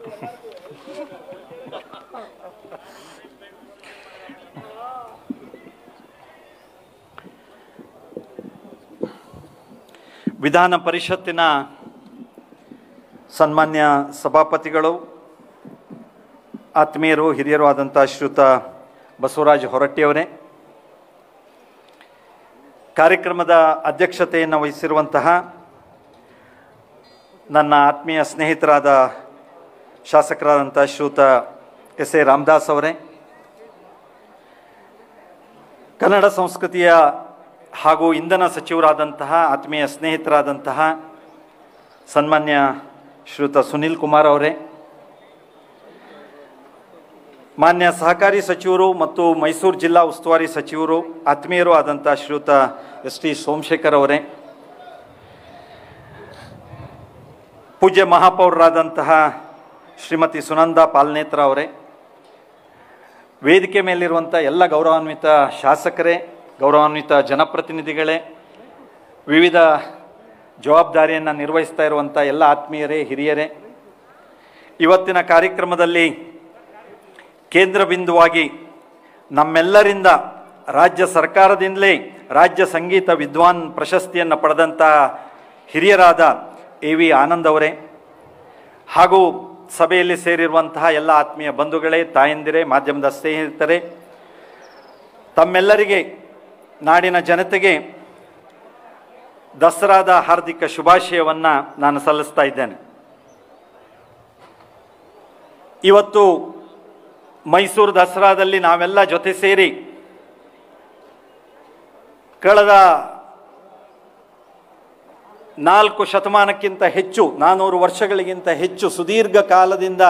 ವಿಧಾನ ಪರಿಷತ್ತಿನ ಸನ್ಮಾನ್ಯ ಸಭಾಪತಿಗಳು ಆತ್ಮೀಯರು ಹಿರಿಯರು ಆದಂಥ ಶ್ರೀಯುತ ಬಸವರಾಜ್ ಹೊರಟ್ಟಿಯವರೇ ಕಾರ್ಯಕ್ರಮದ ಅಧ್ಯಕ್ಷತೆಯನ್ನು ವಹಿಸಿರುವಂತಹ ನನ್ನ ಆತ್ಮೀಯ ಸ್ನೇಹಿತರಾದ ಶಾಸಕರಾದಂಥ ಶ್ರೀಯುತ ಎಸ್ ಎ ರಾಮದಾಸ್ ಅವರೇ ಕನ್ನಡ ಸಂಸ್ಕೃತಿಯ ಹಾಗೂ ಇಂಧನ ಸಚಿವರಾದಂತಹ ಆತ್ಮೀಯ ಸ್ನೇಹಿತರಾದಂತಹ ಸನ್ಮಾನ್ಯ ಶ್ರೀಯುತ ಸುನೀಲ್ ಕುಮಾರ್ ಅವರೇ ಮಾನ್ಯ ಸಹಕಾರಿ ಸಚಿವರು ಮತ್ತು ಮೈಸೂರು ಜಿಲ್ಲಾ ಉಸ್ತುವಾರಿ ಸಚಿವರು ಆತ್ಮೀಯರು ಆದಂಥ ಶ್ರೀಯುತ ಎಸ್ ಟಿ ಸೋಮಶೇಖರ್ ಅವರೇ ಪೂಜ್ಯ ಮಹಾಪೌರರಾದಂತಹ ಶ್ರೀಮತಿ ಸುನಂದ ಪಾಲ್ನೇತ್ರ ಅವರೇ ವೇದಿಕೆ ಮೇಲಿರುವಂಥ ಎಲ್ಲ ಗೌರವಾನ್ವಿತ ಶಾಸಕರೇ ಗೌರವಾನ್ವಿತ ಜನಪ್ರತಿನಿಧಿಗಳೇ ವಿವಿಧ ಜವಾಬ್ದಾರಿಯನ್ನು ನಿರ್ವಹಿಸ್ತಾ ಇರುವಂಥ ಎಲ್ಲ ಆತ್ಮೀಯರೇ ಹಿರಿಯರೇ ಇವತ್ತಿನ ಕಾರ್ಯಕ್ರಮದಲ್ಲಿ ಕೇಂದ್ರ ಬಿಂದುವಾಗಿ ನಮ್ಮೆಲ್ಲರಿಂದ ರಾಜ್ಯ ಸರ್ಕಾರದಿಂದಲೇ ರಾಜ್ಯ ಸಂಗೀತ ವಿದ್ವಾನ್ ಪ್ರಶಸ್ತಿಯನ್ನು ಪಡೆದಂಥ ಹಿರಿಯರಾದ ಎ ವಿ ಆನಂದ್ ಅವರೇ ಹಾಗೂ ಸಭೆಯಲ್ಲಿ ಸೇರಿರುವಂತಹ ಎಲ್ಲ ಆತ್ಮೀಯ ಬಂಧುಗಳೇ ತಾಯಂದಿರೇ ಮಾಧ್ಯಮದ ಸ್ನೇಹಿತರೇ ತಮ್ಮೆಲ್ಲರಿಗೆ ನಾಡಿನ ಜನತೆಗೆ ದಸರಾದ ಹಾರ್ದಿಕ ಶುಭಾಶಯವನ್ನು ನಾನು ಸಲ್ಲಿಸ್ತಾ ಇದ್ದೇನೆ ಇವತ್ತು ಮೈಸೂರು ದಸರಾದಲ್ಲಿ ನಾವೆಲ್ಲ ಜೊತೆ ಸೇರಿ ಕಳೆದ ನಾಲ್ಕು ಶತಮಾನಕ್ಕಿಂತ ಹೆಚ್ಚು ನಾನೂರು ವರ್ಷಗಳಿಗಿಂತ ಹೆಚ್ಚು ಸುದೀರ್ಘ ಕಾಲದಿಂದ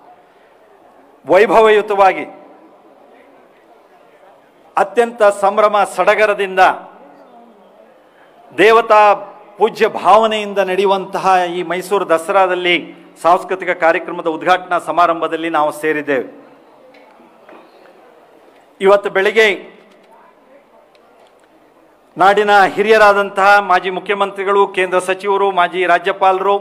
ವೈಭವಯುತವಾಗಿ ಅತ್ಯಂತ ಸಂಭ್ರಮ ಸಡಗರದಿಂದ ದೇವತಾ ಪೂಜ್ಯ ಭಾವನೆಯಿಂದ ನಡೆಯುವಂತಹ ಈ ಮೈಸೂರು ದಸರಾದಲ್ಲಿ ಸಾಂಸ್ಕೃತಿಕ ಕಾರ್ಯಕ್ರಮದ ಉದ್ಘಾಟನಾ ಸಮಾರಂಭದಲ್ಲಿ ನಾವು ಸೇರಿದ್ದೇವೆ ಇವತ್ತು ಬೆಳಿಗ್ಗೆ ನಾಡಿನ ಹಿರಿಯರಾದಂತಹ ಮಾಜಿ ಮುಖ್ಯಮಂತ್ರಿಗಳು ಕೇಂದ್ರ ಸಚಿವರು ಮಾಜಿ ರಾಜ್ಯಪಾಲರು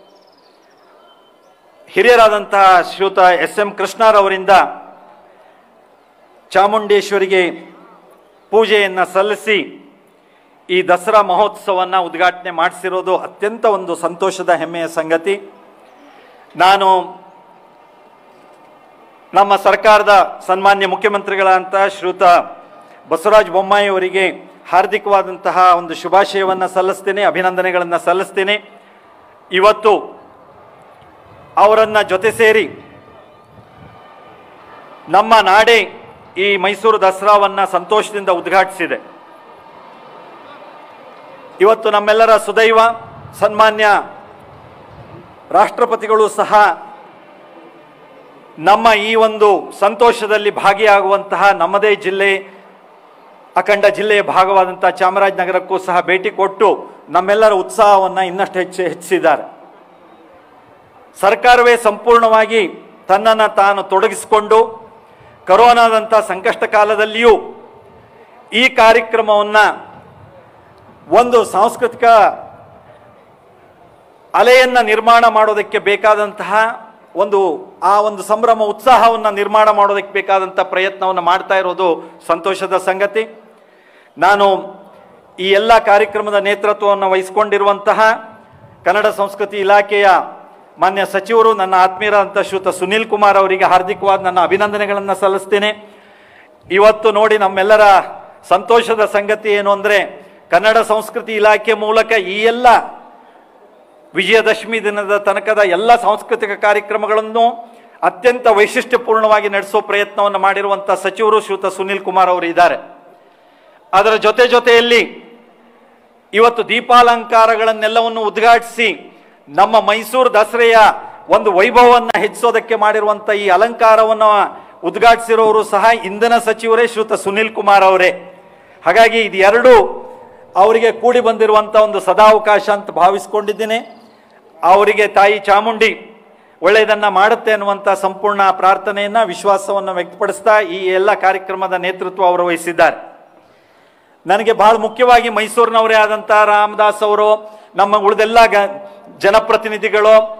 ಹಿರಿಯರಾದಂತಹ ಶ್ರೀಯುತ ಎಸ್ ಎಂ ಕೃಷ್ಣರವರಿಂದ ಚಾಮುಂಡೇಶ್ವರಿಗೆ ಪೂಜೆಯನ್ನು ಸಲ್ಲಿಸಿ ಈ ದಸರಾ ಮಹೋತ್ಸವವನ್ನು ಉದ್ಘಾಟನೆ ಮಾಡಿಸಿರೋದು ಅತ್ಯಂತ ಒಂದು ಸಂತೋಷದ ಹೆಮ್ಮೆಯ ಸಂಗತಿ ನಾನು ನಮ್ಮ ಸರ್ಕಾರದ ಸನ್ಮಾನ್ಯ ಮುಖ್ಯಮಂತ್ರಿಗಳಂತ ಶ್ರೀಯುತ ಬಸವರಾಜ ಬೊಮ್ಮಾಯಿ ಅವರಿಗೆ ಹಾರ್ದಿಕವಾದಂತಹ ಒಂದು ಶುಭಾಶಯವನ್ನು ಸಲ್ಲಿಸ್ತೇನೆ ಅಭಿನಂದನೆಗಳನ್ನು ಸಲ್ಲಿಸ್ತೇನೆ ಇವತ್ತು ಅವರನ್ನು ಜೊತೆ ಸೇರಿ ನಮ್ಮ ನಾಡೇ ಈ ಮೈಸೂರು ದಸರಾವನ್ನು ಸಂತೋಷದಿಂದ ಉದ್ಘಾಟಿಸಿದೆ ಇವತ್ತು ನಮ್ಮೆಲ್ಲರ ಸುದೈವ ಸನ್ಮಾನ್ಯ ರಾಷ್ಟ್ರಪತಿಗಳು ಸಹ ನಮ್ಮ ಈ ಒಂದು ಸಂತೋಷದಲ್ಲಿ ಭಾಗಿಯಾಗುವಂತಹ ನಮ್ಮದೇ ಜಿಲ್ಲೆ ಅಖಂಡ ಜಿಲ್ಲೆಯ ಭಾಗವಾದಂತಹ ಚಾಮರಾಜನಗರಕ್ಕೂ ಸಹ ಭೇಟಿ ಕೊಟ್ಟು ನಮ್ಮೆಲ್ಲರ ಉತ್ಸಾಹವನ್ನು ಇನ್ನಷ್ಟು ಹೆಚ್ಚು ಹೆಚ್ಚಿಸಿದ್ದಾರೆ ಸರ್ಕಾರವೇ ಸಂಪೂರ್ಣವಾಗಿ ತನ್ನನ್ನು ತಾನು ತೊಡಗಿಸಿಕೊಂಡು ಕರೋನಾದಂಥ ಸಂಕಷ್ಟ ಕಾಲದಲ್ಲಿಯೂ ಈ ಕಾರ್ಯಕ್ರಮವನ್ನು ಒಂದು ಸಾಂಸ್ಕೃತಿಕ ಅಲೆಯನ್ನು ನಿರ್ಮಾಣ ಮಾಡೋದಕ್ಕೆ ಬೇಕಾದಂತಹ ಒಂದು ಆ ಒಂದು ಸಂಭ್ರಮ ಉತ್ಸಾಹವನ್ನು ನಿರ್ಮಾಣ ಮಾಡೋದಕ್ಕೆ ಬೇಕಾದಂಥ ಪ್ರಯತ್ನವನ್ನು ಮಾಡ್ತಾ ಇರೋದು ಸಂತೋಷದ ಸಂಗತಿ ನಾನು ಈ ಎಲ್ಲ ಕಾರ್ಯಕ್ರಮದ ನೇತೃತ್ವವನ್ನು ವಹಿಸಿಕೊಂಡಿರುವಂತಹ ಕನ್ನಡ ಸಂಸ್ಕೃತಿ ಇಲಾಖೆಯ ಮಾನ್ಯ ಸಚಿವರು ನನ್ನ ಆತ್ಮೀಯರಾದಂಥ ಶ್ರೀಯುತ ಸುನೀಲ್ ಕುಮಾರ್ ಅವರಿಗೆ ಹಾರ್ದಿಕವಾದ ನನ್ನ ಅಭಿನಂದನೆಗಳನ್ನು ಸಲ್ಲಿಸ್ತೇನೆ ಇವತ್ತು ನೋಡಿ ನಮ್ಮೆಲ್ಲರ ಸಂತೋಷದ ಸಂಗತಿ ಏನು ಅಂದರೆ ಕನ್ನಡ ಸಂಸ್ಕೃತಿ ಇಲಾಖೆ ಮೂಲಕ ಈ ಎಲ್ಲ ವಿಜಯದಶಮಿ ದಿನದ ತನಕದ ಎಲ್ಲ ಸಾಂಸ್ಕೃತಿಕ ಕಾರ್ಯಕ್ರಮಗಳನ್ನು ಅತ್ಯಂತ ವೈಶಿಷ್ಟ್ಯಪೂರ್ಣವಾಗಿ ನಡೆಸೋ ಪ್ರಯತ್ನವನ್ನು ಮಾಡಿರುವಂಥ ಸಚಿವರು ಶ್ರೀಯುತ ಸುನೀಲ್ ಕುಮಾರ್ ಅವರು ಇದ್ದಾರೆ ಅದರ ಜೊತೆ ಜೊತೆಯಲ್ಲಿ ಇವತ್ತು ದೀಪಾಲಂಕಾರಗಳನ್ನೆಲ್ಲವನ್ನು ಉದ್ಘಾಟಿಸಿ ನಮ್ಮ ಮೈಸೂರು ದಸರೆಯ ಒಂದು ವೈಭವವನ್ನು ಹೆಚ್ಚಿಸೋದಕ್ಕೆ ಮಾಡಿರುವಂಥ ಈ ಅಲಂಕಾರವನ್ನು ಉದ್ಘಾಟಿಸಿರೋರು ಸಹ ಇಂಧನ ಸಚಿವರೇ ಶ್ರೀಯುತ ಸುನೀಲ್ ಕುಮಾರ್ ಅವರೇ ಹಾಗಾಗಿ ಇದು ಎರಡು ಅವರಿಗೆ ಕೂಡಿ ಬಂದಿರುವಂಥ ಒಂದು ಸದಾವಕಾಶ ಅಂತ ಭಾವಿಸ್ಕೊಂಡಿದ್ದೀನಿ ಅವರಿಗೆ ತಾಯಿ ಚಾಮುಂಡಿ ಒಳ್ಳೆಯದನ್ನು ಮಾಡುತ್ತೆ ಅನ್ನುವಂಥ ಸಂಪೂರ್ಣ ಪ್ರಾರ್ಥನೆಯನ್ನು ವಿಶ್ವಾಸವನ್ನು ವ್ಯಕ್ತಪಡಿಸ್ತಾ ಈ ಎಲ್ಲ ಕಾರ್ಯಕ್ರಮದ ನೇತೃತ್ವ ಅವರು ವಹಿಸಿದ್ದಾರೆ ನನಗೆ ಬಹಳ ಮುಖ್ಯವಾಗಿ ಮೈಸೂರಿನವರೇ ಆದಂಥ ರಾಮದಾಸ್ ಅವರು ನಮ್ಮ ಉಳಿದೆಲ್ಲ ಗ ಜನಪ್ರತಿನಿಧಿಗಳು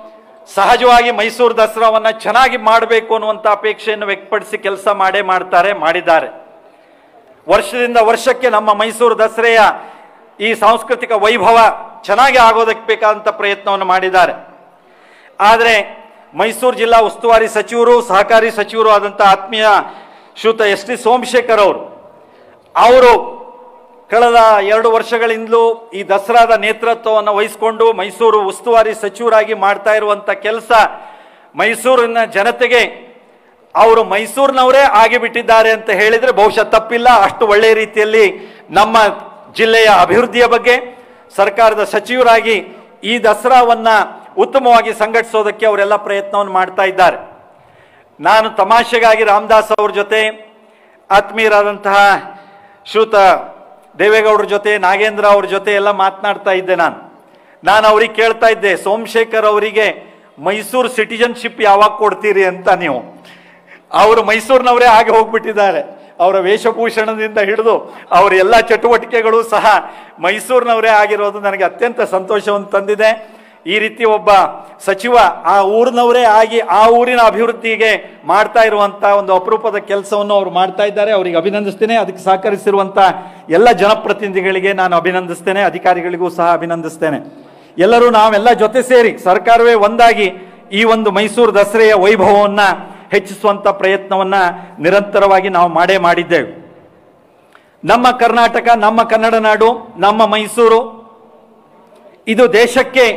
ಸಹಜವಾಗಿ ಮೈಸೂರು ದಸರಾವನ್ನ ಚೆನ್ನಾಗಿ ಮಾಡಬೇಕು ಅನ್ನುವಂಥ ಅಪೇಕ್ಷೆಯನ್ನು ವ್ಯಕ್ತಪಡಿಸಿ ಕೆಲಸ ಮಾಡೇ ಮಾಡ್ತಾರೆ ಮಾಡಿದ್ದಾರೆ ವರ್ಷದಿಂದ ವರ್ಷಕ್ಕೆ ನಮ್ಮ ಮೈಸೂರು ದಸರೆಯ ಈ ಸಾಂಸ್ಕೃತಿಕ ವೈಭವ ಚೆನ್ನಾಗಿ ಆಗೋದಕ್ಕೆ ಬೇಕಾದಂಥ ಪ್ರಯತ್ನವನ್ನು ಮಾಡಿದ್ದಾರೆ ಆದರೆ ಮೈಸೂರು ಜಿಲ್ಲಾ ಉಸ್ತುವಾರಿ ಸಚಿವರು ಸಹಕಾರಿ ಸಚಿವರು ಆದಂಥ ಆತ್ಮೀಯ ಶ್ರೀಯುತ ಎಸ್ ಟಿ ಸೋಮಶೇಖರ್ ಅವರು ಅವರು ಕಳೆದ ಎರಡು ವರ್ಷಗಳಿಂದಲೂ ಈ ದಸರಾದ ನೇತೃತ್ವವನ್ನು ವಹಿಸಿಕೊಂಡು ಮೈಸೂರು ಉಸ್ತುವಾರಿ ಸಚಿವರಾಗಿ ಮಾಡ್ತಾ ಇರುವಂಥ ಕೆಲಸ ಮೈಸೂರಿನ ಜನತೆಗೆ ಅವರು ಮೈಸೂರಿನವರೇ ಆಗಿಬಿಟ್ಟಿದ್ದಾರೆ ಅಂತ ಹೇಳಿದರೆ ಬಹುಶಃ ತಪ್ಪಿಲ್ಲ ಅಷ್ಟು ಒಳ್ಳೆಯ ರೀತಿಯಲ್ಲಿ ನಮ್ಮ ಜಿಲ್ಲೆಯ ಅಭಿವೃದ್ಧಿಯ ಬಗ್ಗೆ ಸರ್ಕಾರದ ಸಚಿವರಾಗಿ ಈ ದಸರಾವನ್ನ ಉತ್ತಮವಾಗಿ ಸಂಘಟಿಸೋದಕ್ಕೆ ಅವರೆಲ್ಲ ಪ್ರಯತ್ನವನ್ನು ಮಾಡ್ತಾ ಇದ್ದಾರೆ ನಾನು ತಮಾಷೆಗಾಗಿ ರಾಮದಾಸ್ ಅವ್ರ ಜೊತೆ ಆತ್ಮೀಯರಾದಂತಹ ಶ್ರೀಯುತ ದೇವೇಗೌಡರ ಜೊತೆ ನಾಗೇಂದ್ರ ಅವ್ರ ಜೊತೆ ಎಲ್ಲ ಮಾತನಾಡ್ತಾ ಇದ್ದೆ ನಾನು ನಾನು ಅವ್ರಿಗೆ ಕೇಳ್ತಾ ಇದ್ದೆ ಸೋಮಶೇಖರ್ ಅವರಿಗೆ ಮೈಸೂರು ಸಿಟಿಜನ್ಶಿಪ್ ಯಾವಾಗ ಕೊಡ್ತೀರಿ ಅಂತ ನೀವು ಅವರು ಮೈಸೂರಿನವರೇ ಆಗಿ ಹೋಗ್ಬಿಟ್ಟಿದ್ದಾರೆ ಅವರ ವೇಷಭೂಷಣದಿಂದ ಹಿಡಿದು ಅವರ ಎಲ್ಲ ಚಟುವಟಿಕೆಗಳು ಸಹ ಮೈಸೂರಿನವರೇ ಆಗಿರೋದು ನನಗೆ ಅತ್ಯಂತ ಸಂತೋಷವನ್ನು ತಂದಿದೆ ಈ ರೀತಿ ಒಬ್ಬ ಸಚಿವ ಆ ಊರಿನವರೇ ಆಗಿ ಆ ಊರಿನ ಅಭಿವೃದ್ಧಿಗೆ ಮಾಡ್ತಾ ಇರುವಂತ ಒಂದು ಅಪರೂಪದ ಕೆಲಸವನ್ನು ಅವರು ಮಾಡ್ತಾ ಇದ್ದಾರೆ ಅವರಿಗೆ ಅಭಿನಂದಿಸ್ತೇನೆ ಅದಕ್ಕೆ ಸಹಕರಿಸಿರುವಂತ ಎಲ್ಲ ಜನಪ್ರತಿನಿಧಿಗಳಿಗೆ ನಾನು ಅಭಿನಂದಿಸ್ತೇನೆ ಅಧಿಕಾರಿಗಳಿಗೂ ಸಹ ಅಭಿನಂದಿಸ್ತೇನೆ ಎಲ್ಲರೂ ನಾವೆಲ್ಲ ಜೊತೆ ಸೇರಿ ಸರ್ಕಾರವೇ ಒಂದಾಗಿ ಈ ಒಂದು ಮೈಸೂರು ದಸರೆಯ ವೈಭವವನ್ನ ಹೆಚ್ಚಿಸುವಂತ ಪ್ರಯತ್ನವನ್ನ ನಿರಂತರವಾಗಿ ನಾವು ಮಾಡೇ ಮಾಡಿದ್ದೇವೆ ನಮ್ಮ ಕರ್ನಾಟಕ ನಮ್ಮ ಕನ್ನಡ ನಾಡು ನಮ್ಮ ಮೈಸೂರು ಇದು ದೇಶಕ್ಕೆ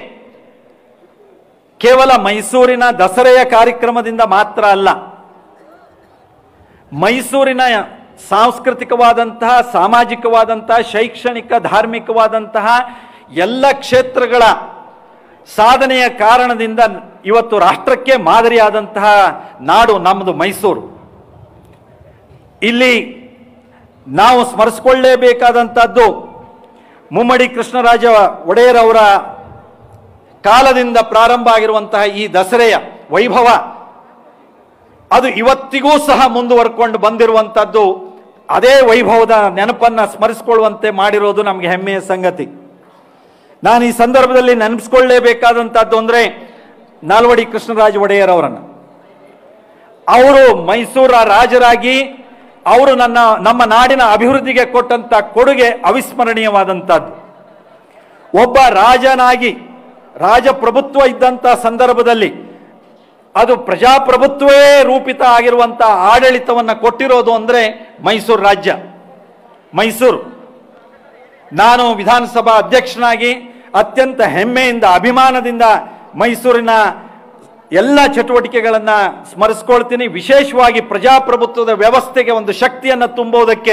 ಕೇವಲ ಮೈಸೂರಿನ ದಸರೆಯ ಕಾರ್ಯಕ್ರಮದಿಂದ ಮಾತ್ರ ಅಲ್ಲ ಮೈಸೂರಿನ ಸಾಂಸ್ಕೃತಿಕವಾದಂತಹ ಸಾಮಾಜಿಕವಾದಂತಹ ಶೈಕ್ಷಣಿಕ ಧಾರ್ಮಿಕವಾದಂತಹ ಎಲ್ಲ ಕ್ಷೇತ್ರಗಳ ಸಾಧನೆಯ ಕಾರಣದಿಂದ ಇವತ್ತು ರಾಷ್ಟ್ರಕ್ಕೆ ಮಾದರಿಯಾದಂತಹ ನಾಡು ನಮ್ಮದು ಮೈಸೂರು ಇಲ್ಲಿ ನಾವು ಸ್ಮರಿಸಿಕೊಳ್ಳಲೇಬೇಕಾದಂಥದ್ದು ಮುಮ್ಮಡಿ ಕೃಷ್ಣರಾಜ ಒಡೆಯರ್ ಅವರ ಕಾಲದಿಂದ ಪ್ರಾರಂಭ ಆಗಿರುವಂತಹ ಈ ದಸರೆಯ ವೈಭವ ಅದು ಇವತ್ತಿಗೂ ಸಹ ಮುಂದುವರ್ಕೊಂಡು ಬಂದಿರುವಂಥದ್ದು ಅದೇ ವೈಭವದ ನೆನಪನ್ನ ಸ್ಮರಿಸಿಕೊಳ್ಳುವಂತೆ ಮಾಡಿರೋದು ನಮಗೆ ಹೆಮ್ಮೆಯ ಸಂಗತಿ ನಾನು ಈ ಸಂದರ್ಭದಲ್ಲಿ ನೆನಪಿಸ್ಕೊಳ್ಳೇಬೇಕಾದಂಥದ್ದು ಅಂದ್ರೆ ನಾಲ್ವಡಿ ಕೃಷ್ಣರಾಜ ಒಡೆಯರ್ ಅವರನ್ನು ಅವರು ಮೈಸೂರ ರಾಜರಾಗಿ ಅವರು ನನ್ನ ನಮ್ಮ ನಾಡಿನ ಅಭಿವೃದ್ಧಿಗೆ ಕೊಟ್ಟಂತ ಕೊಡುಗೆ ಅವಿಸ್ಮರಣೀಯವಾದಂಥದ್ದು ಒಬ್ಬ ರಾಜನಾಗಿ ರಾಜಪ್ರಭುತ್ವ ಇದ್ದಂಥ ಸಂದರ್ಭದಲ್ಲಿ ಅದು ಪ್ರಜಾಪ್ರಭುತ್ವವೇ ರೂಪಿತ ಆಗಿರುವಂಥ ಆಡಳಿತವನ್ನು ಕೊಟ್ಟಿರೋದು ಅಂದರೆ ಮೈಸೂರು ರಾಜ್ಯ ಮೈಸೂರು ನಾನು ವಿಧಾನಸಭಾ ಅಧ್ಯಕ್ಷನಾಗಿ ಅತ್ಯಂತ ಹೆಮ್ಮೆಯಿಂದ ಅಭಿಮಾನದಿಂದ ಮೈಸೂರಿನ ಎಲ್ಲ ಚಟುವಟಿಕೆಗಳನ್ನು ಸ್ಮರಿಸ್ಕೊಳ್ತೀನಿ ವಿಶೇಷವಾಗಿ ಪ್ರಜಾಪ್ರಭುತ್ವದ ವ್ಯವಸ್ಥೆಗೆ ಒಂದು ಶಕ್ತಿಯನ್ನು ತುಂಬುವುದಕ್ಕೆ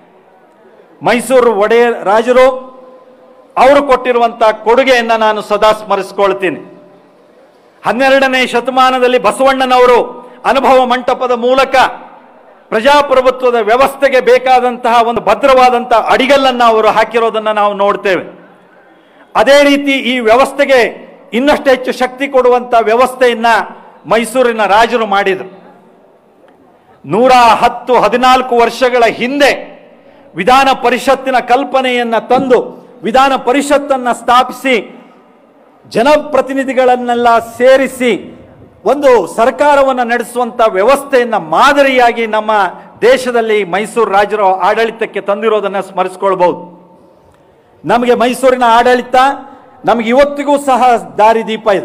ಮೈಸೂರು ಒಡೆಯರ್ ರಾಜರು ಅವರು ಕೊಟ್ಟಿರುವಂತಹ ಕೊಡುಗೆಯನ್ನು ನಾನು ಸದಾ ಸ್ಮರಿಸ್ಕೊಳ್ತೀನಿ ಹನ್ನೆರಡನೇ ಶತಮಾನದಲ್ಲಿ ಬಸವಣ್ಣನವರು ಅನುಭವ ಮಂಟಪದ ಮೂಲಕ ಪ್ರಜಾಪ್ರಭುತ್ವದ ವ್ಯವಸ್ಥೆಗೆ ಬೇಕಾದಂತಹ ಒಂದು ಭದ್ರವಾದಂತಹ ಅಡಿಗಲ್ಲನ್ನು ಅವರು ಹಾಕಿರೋದನ್ನು ನಾವು ನೋಡ್ತೇವೆ ಅದೇ ರೀತಿ ಈ ವ್ಯವಸ್ಥೆಗೆ ಇನ್ನಷ್ಟು ಹೆಚ್ಚು ಶಕ್ತಿ ಕೊಡುವಂತ ವ್ಯವಸ್ಥೆಯನ್ನ ಮೈಸೂರಿನ ರಾಜರು ಮಾಡಿದರು ನೂರ ಹತ್ತು ಹದಿನಾಲ್ಕು ವರ್ಷಗಳ ಹಿಂದೆ ವಿಧಾನ ಪರಿಷತ್ತಿನ ಕಲ್ಪನೆಯನ್ನ ತಂದು ವಿಧಾನ ಪರಿಷತ್ತನ್ನ ಸ್ಥಾಪಿಸಿ ಜನಪ್ರತಿನಿಧಿಗಳನ್ನೆಲ್ಲ ಸೇರಿಸಿ ಒಂದು ಸರ್ಕಾರವನ್ನು ನಡೆಸುವಂತ ವ್ಯವಸ್ಥೆಯನ್ನ ಮಾದರಿಯಾಗಿ ನಮ್ಮ ದೇಶದಲ್ಲಿ ಮೈಸೂರು ರಾಜರು ಆಡಳಿತಕ್ಕೆ ತಂದಿರೋದನ್ನ ಸ್ಮರಿಸ್ಕೊಳ್ಬಹುದು ನಮಗೆ ಮೈಸೂರಿನ ಆಡಳಿತ ನಮಗೆ ಇವತ್ತಿಗೂ ಸಹ ದಾರಿದೀಪ ಇದೆ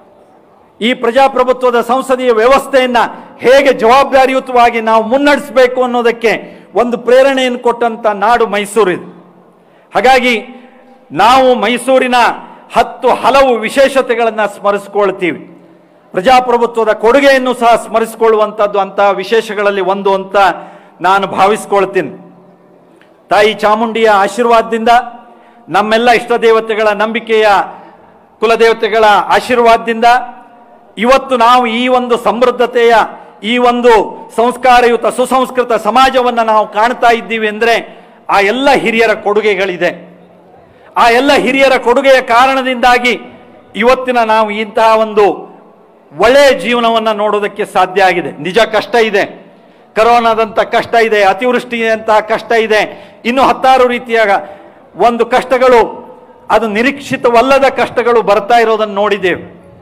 ಈ ಪ್ರಜಾಪ್ರಭುತ್ವದ ಸಂಸದೀಯ ವ್ಯವಸ್ಥೆಯನ್ನ ಹೇಗೆ ಜವಾಬ್ದಾರಿಯುತವಾಗಿ ನಾವು ಮುನ್ನಡೆಸಬೇಕು ಅನ್ನೋದಕ್ಕೆ ಒಂದು ಪ್ರೇರಣೆಯನ್ನು ಕೊಟ್ಟಂತ ನಾಡು ಮೈಸೂರು ಇದು ಹಾಗಾಗಿ ನಾವು ಮೈಸೂರಿನ ಹತ್ತು ಹಲವು ವಿಶೇಷತೆಗಳನ್ನು ಸ್ಮರಿಸ್ಕೊಳ್ತೀವಿ ಪ್ರಜಾಪ್ರಭುತ್ವದ ಕೊಡುಗೆಯನ್ನು ಸಹ ಸ್ಮರಿಸಿಕೊಳ್ಳುವಂಥದ್ದು ಅಂತಹ ವಿಶೇಷಗಳಲ್ಲಿ ಒಂದು ಅಂತ ನಾನು ಭಾವಿಸ್ಕೊಳ್ತೀನಿ ತಾಯಿ ಚಾಮುಂಡಿಯ ಆಶೀರ್ವಾದದಿಂದ ನಮ್ಮೆಲ್ಲ ಇಷ್ಟ ದೇವತೆಗಳ ನಂಬಿಕೆಯ ಕುಲದೇವತೆಗಳ ಆಶೀರ್ವಾದದಿಂದ ಇವತ್ತು ನಾವು ಈ ಒಂದು ಸಮೃದ್ಧತೆಯ ಈ ಒಂದು ಸಂಸ್ಕಾರಯುತ ಸುಸಂಸ್ಕೃತ ಸಮಾಜವನ್ನು ನಾವು ಕಾಣ್ತಾ ಇದ್ದೀವಿ ಅಂದರೆ ಆ ಎಲ್ಲ ಹಿರಿಯರ ಕೊಡುಗೆಗಳಿದೆ ಆ ಎಲ್ಲ ಹಿರಿಯರ ಕೊಡುಗೆಯ ಕಾರಣದಿಂದಾಗಿ ಇವತ್ತಿನ ನಾವು ಇಂತಹ ಒಂದು ಒಳ್ಳೆಯ ಜೀವನವನ್ನು ನೋಡೋದಕ್ಕೆ ಸಾಧ್ಯ ಆಗಿದೆ ನಿಜ ಕಷ್ಟ ಇದೆ ಕರೋನಾದಂಥ ಕಷ್ಟ ಇದೆ ಅತಿವೃಷ್ಟಿಯಂತಹ ಕಷ್ಟ ಇದೆ ಇನ್ನು ಹತ್ತಾರು ರೀತಿಯ ಒಂದು ಕಷ್ಟಗಳು ಅದು ನಿರೀಕ್ಷಿತವಲ್ಲದ ಕಷ್ಟಗಳು ಬರ್ತಾ ಇರೋದನ್ನು ನೋಡಿದ್ದೇವೆ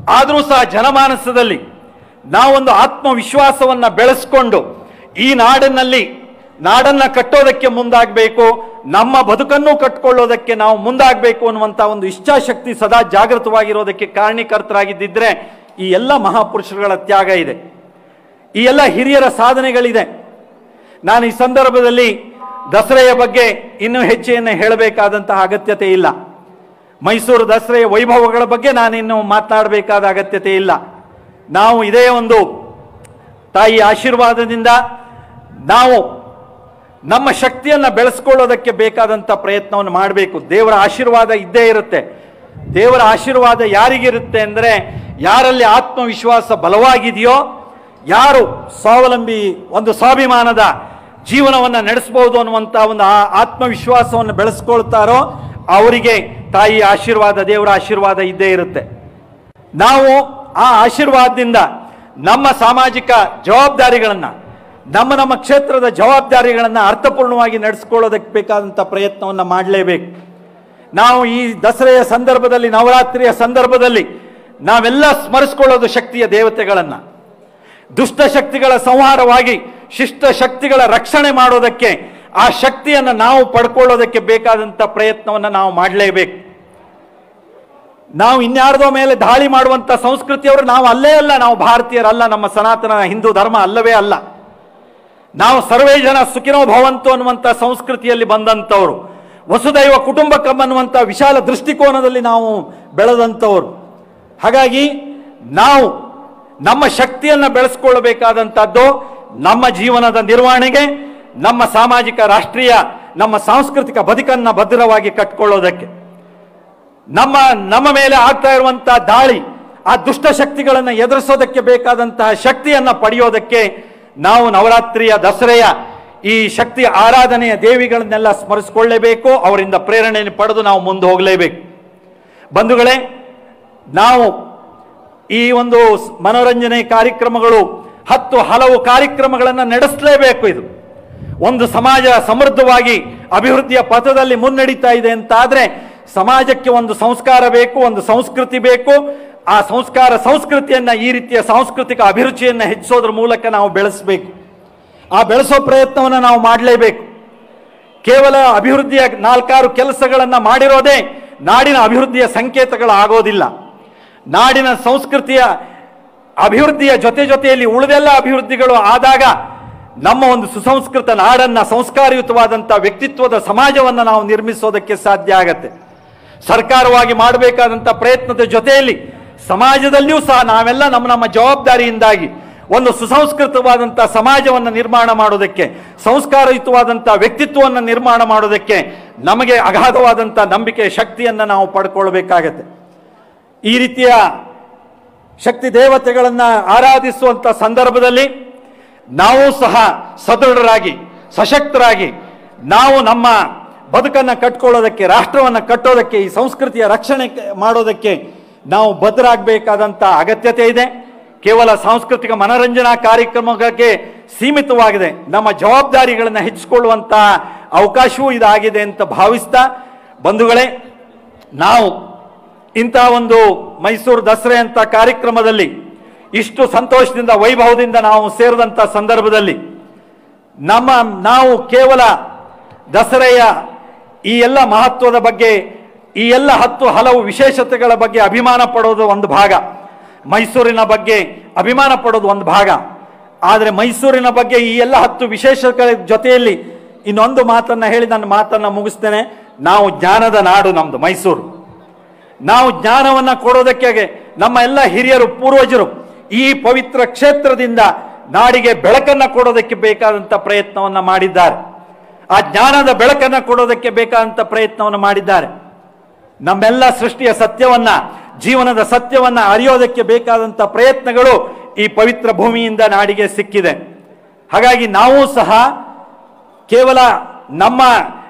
ಆದರೂ ಸಹ ಜನಮಾನಸದಲ್ಲಿ ನಾವೊಂದು ಆತ್ಮವಿಶ್ವಾಸವನ್ನ ಬೆಳೆಸ್ಕೊಂಡು ಈ ನಾಡಿನಲ್ಲಿ ನಾಡನ್ನ ಕಟ್ಟೋದಕ್ಕೆ ಮುಂದಾಗಬೇಕು ನಮ್ಮ ಬದುಕನ್ನು ಕಟ್ಕೊಳ್ಳೋದಕ್ಕೆ ನಾವು ಮುಂದಾಗಬೇಕು ಅನ್ನುವಂಥ ಒಂದು ಇಚ್ಛಾಶಕ್ತಿ ಸದಾ ಜಾಗೃತವಾಗಿರೋದಕ್ಕೆ ಕಾರಣೀಕರ್ತರಾಗಿದ್ದಿದ್ರೆ ಈ ಎಲ್ಲ ಮಹಾಪುರುಷರುಗಳ ತ್ಯಾಗ ಇದೆ ಈ ಎಲ್ಲ ಹಿರಿಯರ ಸಾಧನೆಗಳಿದೆ ನಾನು ಈ ಸಂದರ್ಭದಲ್ಲಿ ದಸರೆಯ ಬಗ್ಗೆ ಇನ್ನೂ ಹೆಚ್ಚೆಯನ್ನು ಹೇಳಬೇಕಾದಂತಹ ಅಗತ್ಯತೆ ಇಲ್ಲ ಮೈಸೂರು ದಸರೆಯ ವೈಭವಗಳ ಬಗ್ಗೆ ನಾನಿನ್ನು ಮಾತನಾಡಬೇಕಾದ ಅಗತ್ಯತೆ ಇಲ್ಲ ನಾವು ಇದೇ ಒಂದು ತಾಯಿ ಆಶೀರ್ವಾದದಿಂದ ನಾವು ನಮ್ಮ ಶಕ್ತಿಯನ್ನು ಬೆಳೆಸ್ಕೊಳ್ಳೋದಕ್ಕೆ ಬೇಕಾದಂಥ ಪ್ರಯತ್ನವನ್ನು ಮಾಡಬೇಕು ದೇವರ ಆಶೀರ್ವಾದ ಇದ್ದೇ ಇರುತ್ತೆ ದೇವರ ಆಶೀರ್ವಾದ ಯಾರಿಗಿರುತ್ತೆ ಅಂದರೆ ಯಾರಲ್ಲಿ ಆತ್ಮವಿಶ್ವಾಸ ಬಲವಾಗಿದೆಯೋ ಯಾರು ಸ್ವಾವಲಂಬಿ ಒಂದು ಸ್ವಾಭಿಮಾನದ ಜೀವನವನ್ನು ನಡೆಸಬಹುದು ಅನ್ನುವಂಥ ಒಂದು ಆ ಆತ್ಮವಿಶ್ವಾಸವನ್ನು ಬೆಳೆಸ್ಕೊಳ್ತಾರೋ ಅವರಿಗೆ ತಾಯಿ ಆಶೀರ್ವಾದ ದೇವರ ಆಶೀರ್ವಾದ ಇದ್ದೇ ಇರುತ್ತೆ ನಾವು ಆ ಆಶೀರ್ವಾದದಿಂದ ನಮ್ಮ ಸಾಮಾಜಿಕ ಜವಾಬ್ದಾರಿಗಳನ್ನು ನಮ್ಮ ನಮ್ಮ ಕ್ಷೇತ್ರದ ಜವಾಬ್ದಾರಿಗಳನ್ನು ಅರ್ಥಪೂರ್ಣವಾಗಿ ನಡೆಸ್ಕೊಳ್ಳೋದಕ್ಕೆ ಬೇಕಾದಂಥ ಪ್ರಯತ್ನವನ್ನು ಮಾಡಲೇಬೇಕು ನಾವು ಈ ದಸರೆಯ ಸಂದರ್ಭದಲ್ಲಿ ನವರಾತ್ರಿಯ ಸಂದರ್ಭದಲ್ಲಿ ನಾವೆಲ್ಲ ಸ್ಮರಿಸ್ಕೊಳ್ಳೋದು ಶಕ್ತಿಯ ದೇವತೆಗಳನ್ನು ದುಷ್ಟ ಶಕ್ತಿಗಳ ಸಂಹಾರವಾಗಿ ಶಿಷ್ಟ ಶಕ್ತಿಗಳ ರಕ್ಷಣೆ ಮಾಡೋದಕ್ಕೆ ಆ ಶಕ್ತಿಯನ್ನು ನಾವು ಪಡ್ಕೊಳ್ಳೋದಕ್ಕೆ ಬೇಕಾದಂಥ ಪ್ರಯತ್ನವನ್ನು ನಾವು ಮಾಡಲೇಬೇಕು ನಾವು ಇನ್ಯಾರ್ದೋ ಮೇಲೆ ದಾಳಿ ಮಾಡುವಂಥ ಸಂಸ್ಕೃತಿಯವರು ನಾವು ಅಲ್ಲೇ ಅಲ್ಲ ನಾವು ಭಾರತೀಯರಲ್ಲ ನಮ್ಮ ಸನಾತನ ಹಿಂದೂ ಧರ್ಮ ಅಲ್ಲವೇ ಅಲ್ಲ ನಾವು ಸರ್ವೇ ಜನ ಸುಖಿನೋ ಭವಂತು ಅನ್ನುವಂಥ ಸಂಸ್ಕೃತಿಯಲ್ಲಿ ಬಂದಂಥವ್ರು ವಸುದೈವ ಕುಟುಂಬಕಂ ಅನ್ನುವಂಥ ವಿಶಾಲ ದೃಷ್ಟಿಕೋನದಲ್ಲಿ ನಾವು ಬೆಳೆದಂಥವ್ರು ಹಾಗಾಗಿ ನಾವು ನಮ್ಮ ಶಕ್ತಿಯನ್ನು ಬೆಳೆಸ್ಕೊಳ್ಬೇಕಾದಂಥದ್ದು ನಮ್ಮ ಜೀವನದ ನಿರ್ವಹಣೆಗೆ ನಮ್ಮ ಸಾಮಾಜಿಕ ರಾಷ್ಟ್ರೀಯ ನಮ್ಮ ಸಾಂಸ್ಕೃತಿಕ ಬದುಕನ್ನು ಭದ್ರವಾಗಿ ಕಟ್ಕೊಳ್ಳೋದಕ್ಕೆ ನಮ್ಮ ನಮ್ಮ ಮೇಲೆ ಆಗ್ತಾ ಇರುವಂತಹ ದಾಳಿ ಆ ದುಷ್ಟ ಶಕ್ತಿಗಳನ್ನು ಎದುರಿಸೋದಕ್ಕೆ ಬೇಕಾದಂತಹ ಶಕ್ತಿಯನ್ನ ಪಡೆಯೋದಕ್ಕೆ ನಾವು ನವರಾತ್ರಿಯ ದಸರೆಯ ಈ ಶಕ್ತಿ ಆರಾಧನೆಯ ದೇವಿಗಳನ್ನೆಲ್ಲ ಸ್ಮರಿಸಿಕೊಳ್ಳಲೇಬೇಕು ಅವರಿಂದ ಪ್ರೇರಣೆಯನ್ನು ಪಡೆದು ನಾವು ಮುಂದೆ ಹೋಗಲೇಬೇಕು ಬಂಧುಗಳೇ ನಾವು ಈ ಒಂದು ಸ್- ಮನೋರಂಜನೆ ಕಾರ್ಯಕ್ರಮಗಳು ಹತ್ತು ಹಲವು ಕಾರ್ಯಕ್ರಮಗಳನ್ನು ನಡೆಸಲೇಬೇಕು ಇದು ಒಂದು ಸಮಾಜ ಸಮೃದ್ಧವಾಗಿ ಅಭಿವೃದ್ಧಿಯ ಪಥದಲ್ಲಿ ಮುನ್ನಡೀತಾ ಇದೆ ಅಂತ ಆದ್ರೆ ಸಮಾಜಕ್ಕೆ ಒಂದು ಸಂಸ್ಕಾರ ಬೇಕು ಒಂದು ಸಂಸ್ಕೃತಿ ಬೇಕು ಆ ಸಂಸ್ಕಾರ ಸಂಸ್ಕೃತಿಯನ್ನ ಈ ರೀತಿಯ ಸಾಂಸ್ಕೃತಿಕ ಅಭಿರುಚಿಯನ್ನು ಹೆಚ್ಚಿಸೋದ್ರ ಮೂಲಕ ನಾವು ಬೆಳೆಸಬೇಕು ಆ ಬೆಳೆಸೋ ಪ್ರಯತ್ನವನ್ನು ನಾವು ಮಾಡಲೇಬೇಕು ಕೇವಲ ಅಭಿವೃದ್ಧಿಯ ನಾಲ್ಕಾರು ಕೆಲಸಗಳನ್ನು ಮಾಡಿರೋದೇ ನಾಡಿನ ಅಭಿವೃದ್ಧಿಯ ಸಂಕೇತಗಳಾಗೋದಿಲ್ಲ ನಾಡಿನ ಸಂಸ್ಕೃತಿಯ ಅಭಿವೃದ್ಧಿಯ ಜೊತೆ ಜೊತೆಯಲ್ಲಿ ಉಳಿದೆಲ್ಲ ಅಭಿವೃದ್ಧಿಗಳು ಆದಾಗ ನಮ್ಮ ಒಂದು ಸುಸಂಸ್ಕೃತ ನಾಡನ್ನ ಸಂಸ್ಕಾರಯುತವಾದಂಥ ವ್ಯಕ್ತಿತ್ವದ ಸಮಾಜವನ್ನು ನಾವು ನಿರ್ಮಿಸೋದಕ್ಕೆ ಸಾಧ್ಯ ಆಗತ್ತೆ ಸರ್ಕಾರವಾಗಿ ಮಾಡಬೇಕಾದಂಥ ಪ್ರಯತ್ನದ ಜೊತೆಯಲ್ಲಿ ಸಮಾಜದಲ್ಲಿಯೂ ಸಹ ನಾವೆಲ್ಲ ನಮ್ಮ ನಮ್ಮ ಜವಾಬ್ದಾರಿಯಿಂದಾಗಿ ಒಂದು ಸುಸಂಸ್ಕೃತವಾದಂಥ ಸಮಾಜವನ್ನು ನಿರ್ಮಾಣ ಮಾಡೋದಕ್ಕೆ ಸಂಸ್ಕಾರಯುತವಾದಂಥ ವ್ಯಕ್ತಿತ್ವವನ್ನು ನಿರ್ಮಾಣ ಮಾಡೋದಕ್ಕೆ ನಮಗೆ ಅಗಾಧವಾದಂಥ ನಂಬಿಕೆ ಶಕ್ತಿಯನ್ನು ನಾವು ಪಡ್ಕೊಳ್ಬೇಕಾಗತ್ತೆ ಈ ರೀತಿಯ ಶಕ್ತಿ ದೇವತೆಗಳನ್ನು ಆರಾಧಿಸುವಂಥ ಸಂದರ್ಭದಲ್ಲಿ ನಾವು ಸಹ ಸದೃಢರಾಗಿ ಸಶಕ್ತರಾಗಿ ನಾವು ನಮ್ಮ ಬದುಕನ್ನು ಕಟ್ಕೊಳ್ಳೋದಕ್ಕೆ ರಾಷ್ಟ್ರವನ್ನು ಕಟ್ಟೋದಕ್ಕೆ ಈ ಸಂಸ್ಕೃತಿಯ ರಕ್ಷಣೆ ಕ- ಮಾಡೋದಕ್ಕೆ ನಾವು ಬದ್ಧರಾಗಬೇಕಾದಂಥ ಅಗತ್ಯತೆ ಇದೆ ಕೇವಲ ಸಾಂಸ್ಕೃತಿಕ ಮನರಂಜನಾ ಕಾರ್ಯಕ್ರಮಕ್ಕೆ ಸೀಮಿತವಾಗಿದೆ ನಮ್ಮ ಜವಾಬ್ದಾರಿಗಳನ್ನು ಹೆಚ್ಚಿಕೊಳ್ಳುವಂಥ ಅವಕಾಶವೂ ಇದಾಗಿದೆ ಅಂತ ಭಾವಿಸ್ತಾ ಬಂಧುಗಳೇ ನಾವು ಇಂಥ ಒಂದು ಮೈಸೂರು ದಸರೆ ಅಂತ ಕಾರ್ಯಕ್ರಮದಲ್ಲಿ ಇಷ್ಟು ಸಂತೋಷದಿಂದ ವೈಭವದಿಂದ ನಾವು ಸೇರಿದಂಥ ಸಂದರ್ಭದಲ್ಲಿ ನಮ್ಮ ನಾವು ಕೇವಲ ದಸರೆಯ ಈ ಎಲ್ಲ ಮಹತ್ವದ ಬಗ್ಗೆ ಈ ಎಲ್ಲ ಹತ್ತು ಹಲವು ವಿಶೇಷತೆಗಳ ಬಗ್ಗೆ ಅಭಿಮಾನ ಪಡೋದು ಒಂದು ಭಾಗ ಮೈಸೂರಿನ ಬಗ್ಗೆ ಅಭಿಮಾನ ಪಡೋದು ಒಂದು ಭಾಗ ಆದರೆ ಮೈಸೂರಿನ ಬಗ್ಗೆ ಈ ಎಲ್ಲ ಹತ್ತು ವಿಶೇಷಗಳ ಜೊತೆಯಲ್ಲಿ ಇನ್ನೊಂದು ಮಾತನ್ನ ಹೇಳಿ ನನ್ನ ಮಾತನ್ನ ಮುಗಿಸ್ತೇನೆ ನಾವು ಜ್ಞಾನದ ನಾಡು ನಮ್ದು ಮೈಸೂರು ನಾವು ಜ್ಞಾನವನ್ನ ಕೊಡೋದಕ್ಕೆ ನಮ್ಮ ಎಲ್ಲ ಹಿರಿಯರು ಪೂರ್ವಜರು ಈ ಪವಿತ್ರ ಕ್ಷೇತ್ರದಿಂದ ನಾಡಿಗೆ ಬೆಳಕನ್ನ ಕೊಡೋದಕ್ಕೆ ಬೇಕಾದಂತ ಪ್ರಯತ್ನವನ್ನ ಮಾಡಿದ್ದಾರೆ ಆ ಜ್ಞಾನದ ಬೆಳಕನ್ನ ಕೊಡೋದಕ್ಕೆ ಬೇಕಾದಂತ ಪ್ರಯತ್ನವನ್ನು ಮಾಡಿದ್ದಾರೆ ನಮ್ಮೆಲ್ಲ ಸೃಷ್ಟಿಯ ಸತ್ಯವನ್ನ ಜೀವನದ ಸತ್ಯವನ್ನ ಅರಿಯೋದಕ್ಕೆ ಬೇಕಾದಂತ ಪ್ರಯತ್ನಗಳು ಈ ಪವಿತ್ರ ಭೂಮಿಯಿಂದ ನಾಡಿಗೆ ಸಿಕ್ಕಿದೆ ಹಾಗಾಗಿ ನಾವು ಸಹ ಕೇವಲ ನಮ್ಮ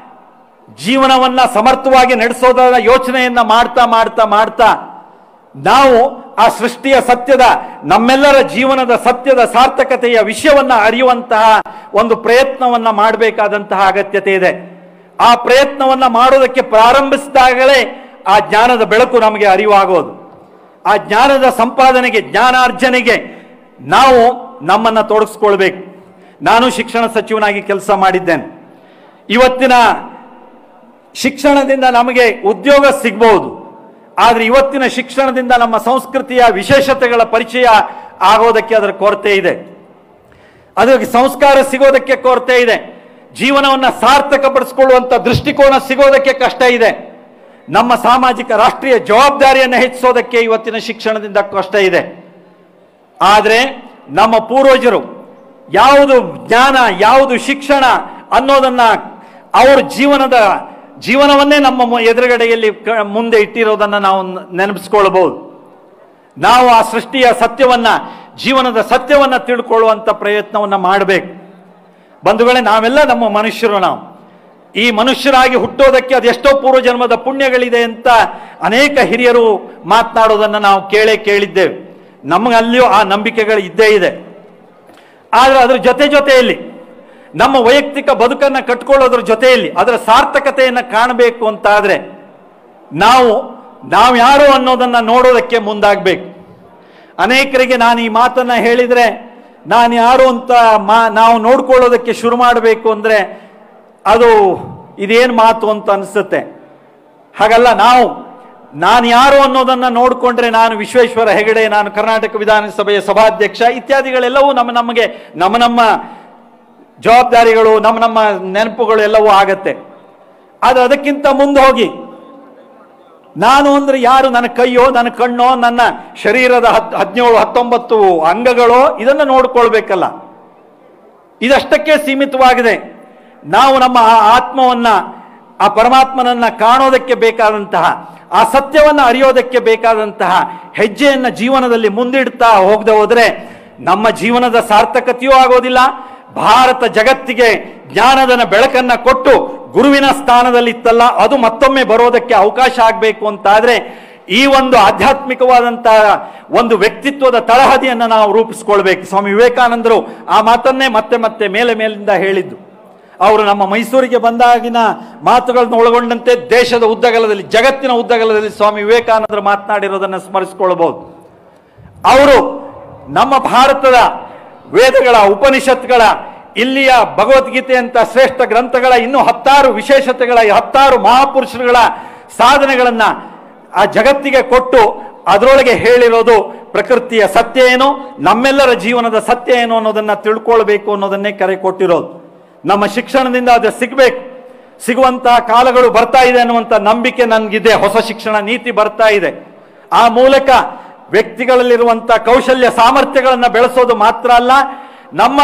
ಜೀವನವನ್ನ ಸಮರ್ಥವಾಗಿ ನಡೆಸೋದರ ಯೋಚನೆಯನ್ನ ಮಾಡ್ತಾ ಮಾಡ್ತಾ ಮಾಡ್ತಾ ನಾವು ಆ ಸೃಷ್ಟಿಯ ಸತ್ಯದ ನಮ್ಮೆಲ್ಲರ ಜೀವನದ ಸತ್ಯದ ಸಾರ್ಥಕತೆಯ ವಿಷಯವನ್ನ ಅರಿಯುವಂತಹ ಒಂದು ಪ್ರಯತ್ನವನ್ನ ಮಾಡಬೇಕಾದಂತಹ ಅಗತ್ಯತೆ ಇದೆ ಆ ಪ್ರಯತ್ನವನ್ನ ಮಾಡೋದಕ್ಕೆ ಪ್ರಾರಂಭಿಸಿದಾಗಲೇ ಆ ಜ್ಞಾನದ ಬೆಳಕು ನಮಗೆ ಅರಿವಾಗೋದು ಆ ಜ್ಞಾನದ ಸಂಪಾದನೆಗೆ ಜ್ಞಾನಾರ್ಜನೆಗೆ ನಾವು ನಮ್ಮನ್ನು ತೊಡಗಿಸ್ಕೊಳ್ಬೇಕು ನಾನು ಶಿಕ್ಷಣ ಸಚಿವನಾಗಿ ಕೆಲಸ ಮಾಡಿದ್ದೇನೆ ಇವತ್ತಿನ ಶಿಕ್ಷಣದಿಂದ ನಮಗೆ ಉದ್ಯೋಗ ಸಿಗ್ಬಹುದು ಆದರೆ ಇವತ್ತಿನ ಶಿಕ್ಷಣದಿಂದ ನಮ್ಮ ಸಂಸ್ಕೃತಿಯ ವಿಶೇಷತೆಗಳ ಪರಿಚಯ ಆಗೋದಕ್ಕೆ ಅದರ ಕೊರತೆ ಇದೆ ಅದಕ್ಕೆ ಸಂಸ್ಕಾರ ಸಿಗೋದಕ್ಕೆ ಕೊರತೆ ಇದೆ ಜೀವನವನ್ನು ಸಾರ್ಥಕಪಡಿಸಿಕೊಳ್ಳುವಂಥ ದೃಷ್ಟಿಕೋನ ಸಿಗೋದಕ್ಕೆ ಕಷ್ಟ ಇದೆ ನಮ್ಮ ಸಾಮಾಜಿಕ ರಾಷ್ಟ್ರೀಯ ಜವಾಬ್ದಾರಿಯನ್ನು ಹೆಚ್ಚಿಸೋದಕ್ಕೆ ಇವತ್ತಿನ ಶಿಕ್ಷಣದಿಂದ ಕಷ್ಟ ಇದೆ ಆದರೆ ನಮ್ಮ ಪೂರ್ವಜರು ಯಾವುದು ಜ್ಞಾನ ಯಾವುದು ಶಿಕ್ಷಣ ಅನ್ನೋದನ್ನ ಅವ್ರ ಜೀವನದ ಜೀವನವನ್ನೇ ನಮ್ಮ ಮು- ಎದುರುಗಡೆಯಲ್ಲಿ ಕ- ಮುಂದೆ ಇಟ್ಟಿರೋದನ್ನು ನಾವು ನ- ನೆನಪಿಸ್ಕೊಳ್ಬಹುದು ನಾವು ಆ ಸೃಷ್ಟಿಯ ಸತ್ಯವನ್ನ ಜೀವನದ ಸತ್ಯವನ್ನ ತಿಳ್ಕೊಳ್ಳುವಂಥ ಪ್ರಯತ್ನವನ್ನ ಮಾಡಬೇಕು ಬಂಧುಗಳೇ ನಾವೆಲ್ಲ ನಮ್ಮ ಮನುಷ್ಯರು ನಾವು ಈ ಮನುಷ್ಯರಾಗಿ ಹುಟ್ಟೋದಕ್ಕೆ ಅದೆಷ್ಟೋ ಪೂರ್ವಜನ್ಮದ ಪುಣ್ಯಗಳಿದೆ ಅಂತ ಅನೇಕ ಹಿರಿಯರು ಮಾತನಾಡೋದನ್ನು ನಾವು ಕೇಳೇ ಕೇಳಿದ್ದೇವೆ ನಮಗಲ್ಲಿಯೂ ಆ ನಂಬಿಕೆಗಳು ಇದ್ದೇ ಇದೆ ಆದರೆ ಅದರ ಜೊತೆ ಜೊತೆಯಲ್ಲಿ ನಮ್ಮ ವೈಯಕ್ತಿಕ ಬದುಕನ್ನು ಕಟ್ಕೊಳ್ಳೋದ್ರ ಜೊತೆಯಲ್ಲಿ ಅದರ ಸಾರ್ಥಕತೆಯನ್ನು ಕಾಣಬೇಕು ಅಂತಾದರೆ ನಾವು ನಾವು ಯಾರು ಅನ್ನೋದನ್ನು ನೋಡೋದಕ್ಕೆ ಮುಂದಾಗಬೇಕು ಅನೇಕರಿಗೆ ನಾನು ಈ ಮಾತನ್ನು ಹೇಳಿದರೆ ನಾನು ಯಾರು ಅಂತ ಮಾ ನಾವು ನೋಡ್ಕೊಳ್ಳೋದಕ್ಕೆ ಶುರು ಮಾಡಬೇಕು ಅಂದರೆ ಅದು ಇದೇನು ಮಾತು ಅಂತ ಅನಿಸುತ್ತೆ ಹಾಗಲ್ಲ ನಾವು ನಾನು ಯಾರು ಅನ್ನೋದನ್ನು ನೋಡಿಕೊಂಡ್ರೆ ನಾನು ವಿಶ್ವೇಶ್ವರ ಹೆಗಡೆ ನಾನು ಕರ್ನಾಟಕ ವಿಧಾನಸಭೆಯ ಸಭಾಧ್ಯಕ್ಷ ಇತ್ಯಾದಿಗಳೆಲ್ಲವೂ ನಮ್ಮ ನಮಗೆ ನಮ್ಮ ನಮ್ಮ ಜವಾಬ್ದಾರಿಗಳು ನಮ್ಮ ನಮ್ಮ ನೆನಪುಗಳು ಎಲ್ಲವೂ ಆಗತ್ತೆ ಆದರೆ ಅದಕ್ಕಿಂತ ಮುಂದೆ ಹೋಗಿ ನಾನು ಅಂದ್ರೆ ಯಾರು ನನ್ನ ಕೈಯೋ ನನ್ನ ಕಣ್ಣೋ ನನ್ನ ಶರೀರದ ಹತ್ ಹದಿನೇಳು ಹತ್ತೊಂಬತ್ತು ಅಂಗಗಳೋ ಇದನ್ನು ನೋಡ್ಕೊಳ್ಬೇಕಲ್ಲ ಇದಷ್ಟಕ್ಕೆ ಸೀಮಿತವಾಗಿದೆ ನಾವು ನಮ್ಮ ಆ ಆತ್ಮವನ್ನ ಆ ಪರಮಾತ್ಮನನ್ನ ಕಾಣೋದಕ್ಕೆ ಬೇಕಾದಂತಹ ಆ ಸತ್ಯವನ್ನ ಅರಿಯೋದಕ್ಕೆ ಬೇಕಾದಂತಹ ಹೆಜ್ಜೆಯನ್ನ ಜೀವನದಲ್ಲಿ ಮುಂದಿಡ್ತಾ ಹೋಗದೆ ಹೋದ್ರೆ ನಮ್ಮ ಜೀವನದ ಸಾರ್ಥಕತೆಯೂ ಆಗೋದಿಲ್ಲ ಭಾರತ ಜಗತ್ತಿಗೆ ಜ್ಞಾನದ ಬೆಳಕನ್ನ ಕೊಟ್ಟು ಗುರುವಿನ ಸ್ಥಾನದಲ್ಲಿ ಇತ್ತಲ್ಲ ಅದು ಮತ್ತೊಮ್ಮೆ ಬರೋದಕ್ಕೆ ಅವಕಾಶ ಆಗಬೇಕು ಅಂತಾದ್ರೆ ಈ ಒಂದು ಆಧ್ಯಾತ್ಮಿಕವಾದಂತಹ ಒಂದು ವ್ಯಕ್ತಿತ್ವದ ತಳಹದಿಯನ್ನು ನಾವು ರೂಪಿಸ್ಕೊಳ್ಬೇಕು ಸ್ವಾಮಿ ವಿವೇಕಾನಂದರು ಆ ಮಾತನ್ನೇ ಮತ್ತೆ ಮತ್ತೆ ಮೇಲೆ ಮೇಲಿಂದ ಹೇಳಿದ್ದು ಅವರು ನಮ್ಮ ಮೈಸೂರಿಗೆ ಬಂದಾಗಿನ ಮಾತುಗಳನ್ನು ಒಳಗೊಂಡಂತೆ ದೇಶದ ಉದ್ದಗಲದಲ್ಲಿ ಜಗತ್ತಿನ ಉದ್ದಗಲದಲ್ಲಿ ಸ್ವಾಮಿ ವಿವೇಕಾನಂದರು ಮಾತನಾಡಿರೋದನ್ನು ಸ್ಮರಿಸಿಕೊಳ್ಳಬಹುದು ಅವರು ನಮ್ಮ ಭಾರತದ ವೇದಗಳ ಉಪನಿಷತ್ಗಳ ಇಲ್ಲಿಯ ಭಗವದ್ಗೀತೆ ಅಂತ ಶ್ರೇಷ್ಠ ಗ್ರಂಥಗಳ ಇನ್ನೂ ಹತ್ತಾರು ವಿಶೇಷತೆಗಳ ಹತ್ತಾರು ಮಹಾಪುರುಷರುಗಳ ಸಾಧನೆಗಳನ್ನ ಆ ಜಗತ್ತಿಗೆ ಕೊಟ್ಟು ಅದರೊಳಗೆ ಹೇಳಿರೋದು ಪ್ರಕೃತಿಯ ಸತ್ಯ ಏನು ನಮ್ಮೆಲ್ಲರ ಜೀವನದ ಸತ್ಯ ಏನು ಅನ್ನೋದನ್ನ ತಿಳ್ಕೊಳ್ಬೇಕು ಅನ್ನೋದನ್ನೇ ಕರೆ ಕೊಟ್ಟಿರೋದು ನಮ್ಮ ಶಿಕ್ಷಣದಿಂದ ಅದು ಸಿಗಬೇಕು ಸಿಗುವಂತಹ ಕಾಲಗಳು ಬರ್ತಾ ಇದೆ ಅನ್ನುವಂಥ ನಂಬಿಕೆ ನನಗಿದೆ ಹೊಸ ಶಿಕ್ಷಣ ನೀತಿ ಬರ್ತಾ ಇದೆ ಆ ಮೂಲಕ ವ್ಯಕ್ತಿಗಳಲ್ಲಿರುವಂಥ ಕೌಶಲ್ಯ ಸಾಮರ್ಥ್ಯಗಳನ್ನು ಬೆಳೆಸೋದು ಮಾತ್ರ ಅಲ್ಲ ನಮ್ಮ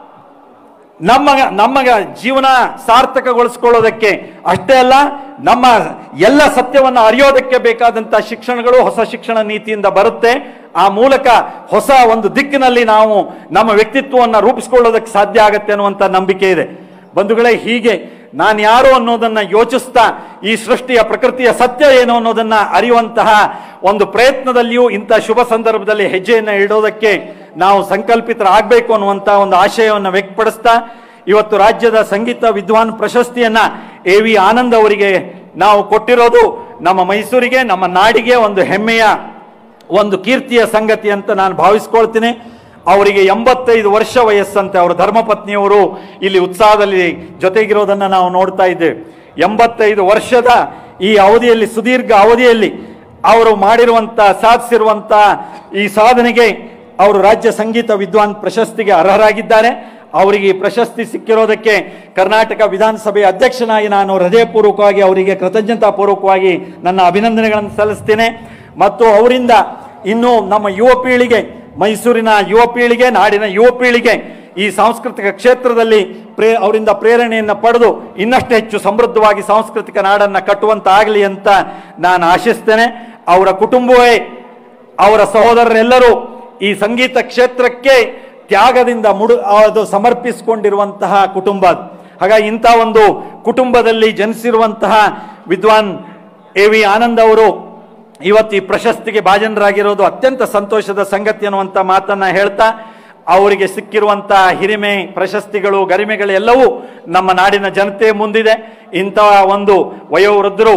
ನಮ್ಮ ನಮ್ಮ ಜೀವನ ಸಾರ್ಥಕಗೊಳಿಸ್ಕೊಳ್ಳೋದಕ್ಕೆ ಅಷ್ಟೇ ಅಲ್ಲ ನಮ್ಮ ಎಲ್ಲ ಸತ್ಯವನ್ನು ಅರಿಯೋದಕ್ಕೆ ಬೇಕಾದಂಥ ಶಿಕ್ಷಣಗಳು ಹೊಸ ಶಿಕ್ಷಣ ನೀತಿಯಿಂದ ಬರುತ್ತೆ ಆ ಮೂಲಕ ಹೊಸ ಒಂದು ದಿಕ್ಕಿನಲ್ಲಿ ನಾವು ನಮ್ಮ ವ್ಯಕ್ತಿತ್ವವನ್ನು ರೂಪಿಸ್ಕೊಳ್ಳೋದಕ್ಕೆ ಸಾಧ್ಯ ಆಗತ್ತೆ ಅನ್ನುವಂಥ ನಂಬಿಕೆ ಇದೆ ಬಂಧುಗಳೇ ಹೀಗೆ ನಾನು ಯಾರು ಅನ್ನೋದನ್ನ ಯೋಚಿಸ್ತಾ ಈ ಸೃಷ್ಟಿಯ ಪ್ರಕೃತಿಯ ಸತ್ಯ ಏನು ಅನ್ನೋದನ್ನ ಅರಿಯುವಂತಹ ಒಂದು ಪ್ರಯತ್ನದಲ್ಲಿಯೂ ಇಂಥ ಶುಭ ಸಂದರ್ಭದಲ್ಲಿ ಹೆಜ್ಜೆಯನ್ನು ಇಡೋದಕ್ಕೆ ನಾವು ಸಂಕಲ್ಪಿತರಾಗಬೇಕು ಅನ್ನುವಂಥ ಒಂದು ಆಶಯವನ್ನು ವ್ಯಕ್ತಪಡಿಸ್ತಾ ಇವತ್ತು ರಾಜ್ಯದ ಸಂಗೀತ ವಿದ್ವಾನ್ ಪ್ರಶಸ್ತಿಯನ್ನ ಎ ವಿ ಆನಂದ್ ಅವರಿಗೆ ನಾವು ಕೊಟ್ಟಿರೋದು ನಮ್ಮ ಮೈಸೂರಿಗೆ ನಮ್ಮ ನಾಡಿಗೆ ಒಂದು ಹೆಮ್ಮೆಯ ಒಂದು ಕೀರ್ತಿಯ ಸಂಗತಿ ಅಂತ ನಾನು ಭಾವಿಸ್ಕೊಳ್ತೀನಿ ಅವರಿಗೆ ಎಂಬತ್ತೈದು ವರ್ಷ ವಯಸ್ಸಂತೆ ಅವರ ಧರ್ಮಪತ್ನಿಯವರು ಇಲ್ಲಿ ಉತ್ಸಾಹದಲ್ಲಿ ಜೊತೆಗಿರೋದನ್ನು ನಾವು ನೋಡ್ತಾ ಇದ್ದೇವೆ ಎಂಬತ್ತೈದು ವರ್ಷದ ಈ ಅವಧಿಯಲ್ಲಿ ಸುದೀರ್ಘ ಅವಧಿಯಲ್ಲಿ ಅವರು ಮಾಡಿರುವಂಥ ಸಾಧಿಸಿರುವಂಥ ಈ ಸಾಧನೆಗೆ ಅವರು ರಾಜ್ಯ ಸಂಗೀತ ವಿದ್ವಾನ್ ಪ್ರಶಸ್ತಿಗೆ ಅರ್ಹರಾಗಿದ್ದಾರೆ ಅವರಿಗೆ ಈ ಪ್ರಶಸ್ತಿ ಸಿಕ್ಕಿರೋದಕ್ಕೆ ಕರ್ನಾಟಕ ವಿಧಾನಸಭೆಯ ಅಧ್ಯಕ್ಷನಾಗಿ ನಾನು ಹೃದಯಪೂರ್ವಕವಾಗಿ ಅವರಿಗೆ ಕೃತಜ್ಞತಾಪೂರ್ವಕವಾಗಿ ನನ್ನ ಅಭಿನಂದನೆಗಳನ್ನು ಸಲ್ಲಿಸ್ತೇನೆ ಮತ್ತು ಅವರಿಂದ ಇನ್ನು ನಮ್ಮ ಯುವ ಪೀಳಿಗೆ ಮೈಸೂರಿನ ಯುವ ಪೀಳಿಗೆ ನಾಡಿನ ಯುವ ಪೀಳಿಗೆ ಈ ಸಾಂಸ್ಕೃತಿಕ ಕ್ಷೇತ್ರದಲ್ಲಿ ಪ್ರೇ ಅವರಿಂದ ಪ್ರೇರಣೆಯನ್ನು ಪಡೆದು ಇನ್ನಷ್ಟು ಹೆಚ್ಚು ಸಮೃದ್ಧವಾಗಿ ಸಾಂಸ್ಕೃತಿಕ ನಾಡನ್ನು ಕಟ್ಟುವಂತಾಗಲಿ ಅಂತ ನಾನು ಆಶಿಸ್ತೇನೆ ಅವರ ಕುಟುಂಬವೇ ಅವರ ಸಹೋದರರೆಲ್ಲರೂ ಈ ಸಂಗೀತ ಕ್ಷೇತ್ರಕ್ಕೆ ತ್ಯಾಗದಿಂದ ಮುಡು ಅದು ಸಮರ್ಪಿಸಿಕೊಂಡಿರುವಂತಹ ಕುಟುಂಬ ಅದು. ಹಾಗಾಗಿ ಇಂಥ ಒಂದು ಕುಟುಂಬದಲ್ಲಿ ಜನಿಸಿರುವಂತಹ ವಿದ್ವಾನ್ ಎ ವಿ ಆನಂದ್ ಅವರು ಇವತ್ತು ಈ ಪ್ರಶಸ್ತಿಗೆ ಭಾಜನರಾಗಿರೋದು ಅತ್ಯಂತ ಸಂತೋಷದ ಸಂಗತಿ ಅನ್ನುವಂಥ ಮಾತನ್ನ ಹೇಳ್ತಾ ಅವರಿಗೆ ಸಿಕ್ಕಿರುವಂತಹ ಹಿರಿಮೆ ಪ್ರಶಸ್ತಿಗಳು ಗರಿಮೆಗಳು ಎಲ್ಲವೂ ನಮ್ಮ ನಾಡಿನ ಜನತೆ ಮುಂದಿದೆ ಇಂತಹ ಒಂದು ವಯೋವೃದ್ಧರು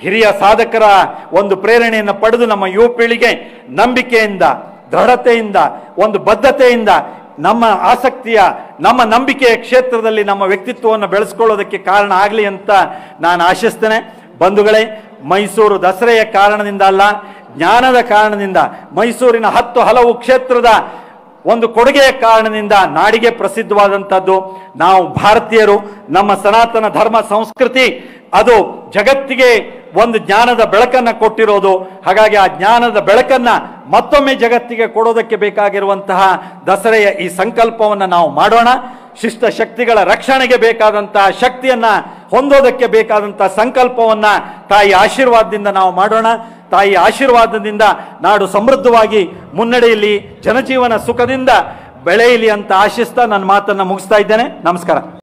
ಹಿರಿಯ ಸಾಧಕರ ಒಂದು ಪ್ರೇರಣೆಯನ್ನು ಪಡೆದು ನಮ್ಮ ಯುವ ಪೀಳಿಗೆ ನಂಬಿಕೆಯಿಂದ ದೃಢತೆಯಿಂದ ಒಂದು ಬದ್ಧತೆಯಿಂದ ನಮ್ಮ ಆಸಕ್ತಿಯ ನಮ್ಮ ನಂಬಿಕೆಯ ಕ್ಷೇತ್ರದಲ್ಲಿ ನಮ್ಮ ವ್ಯಕ್ತಿತ್ವವನ್ನು ಬೆಳೆಸ್ಕೊಳ್ಳೋದಕ್ಕೆ ಕಾರಣ ಆಗಲಿ ಅಂತ ನಾನು ಆಶಿಸ್ತೇನೆ ಬಂಧುಗಳೇ ಮೈಸೂರು ದಸರೆಯ ಕಾರಣದಿಂದ ಅಲ್ಲ ಜ್ಞಾನದ ಕಾರಣದಿಂದ ಮೈಸೂರಿನ ಹತ್ತು ಹಲವು ಕ್ಷೇತ್ರದ ಒಂದು ಕೊಡುಗೆಯ ಕಾರಣದಿಂದ ನಾಡಿಗೆ ಪ್ರಸಿದ್ಧವಾದಂಥದ್ದು ನಾವು ಭಾರತೀಯರು ನಮ್ಮ ಸನಾತನ ಧರ್ಮ ಸಂಸ್ಕೃತಿ ಅದು ಜಗತ್ತಿಗೆ ಒಂದು ಜ್ಞಾನದ ಬೆಳಕನ್ನ ಕೊಟ್ಟಿರೋದು ಹಾಗಾಗಿ ಆ ಜ್ಞಾನದ ಬೆಳಕನ್ನ ಮತ್ತೊಮ್ಮೆ ಜಗತ್ತಿಗೆ ಕೊಡೋದಕ್ಕೆ ಬೇಕಾಗಿರುವಂತಹ ದಸರೆಯ ಈ ಸಂಕಲ್ಪವನ್ನು ನಾವು ಮಾಡೋಣ ಶಿಷ್ಟ ಶಕ್ತಿಗಳ ರಕ್ಷಣೆಗೆ ಬೇಕಾದಂತಹ ಶಕ್ತಿಯನ್ನ ಹೊಂದೋದಕ್ಕೆ ಬೇಕಾದಂತಹ ಸಂಕಲ್ಪವನ್ನ ತಾಯಿ ಆಶೀರ್ವಾದದಿಂದ ನಾವು ಮಾಡೋಣ ತಾಯಿ ಆಶೀರ್ವಾದದಿಂದ ನಾಡು ಸಮೃದ್ಧವಾಗಿ ಮುನ್ನಡೆಯಲಿ ಜನಜೀವನ ಸುಖದಿಂದ ಬೆಳೆಯಲಿ ಅಂತ ಆಶಿಸ್ತಾ ನನ್ನ ಮಾತನ್ನ ಮುಗಿಸ್ತಾ ಇದ್ದೇನೆ ನಮಸ್ಕಾರ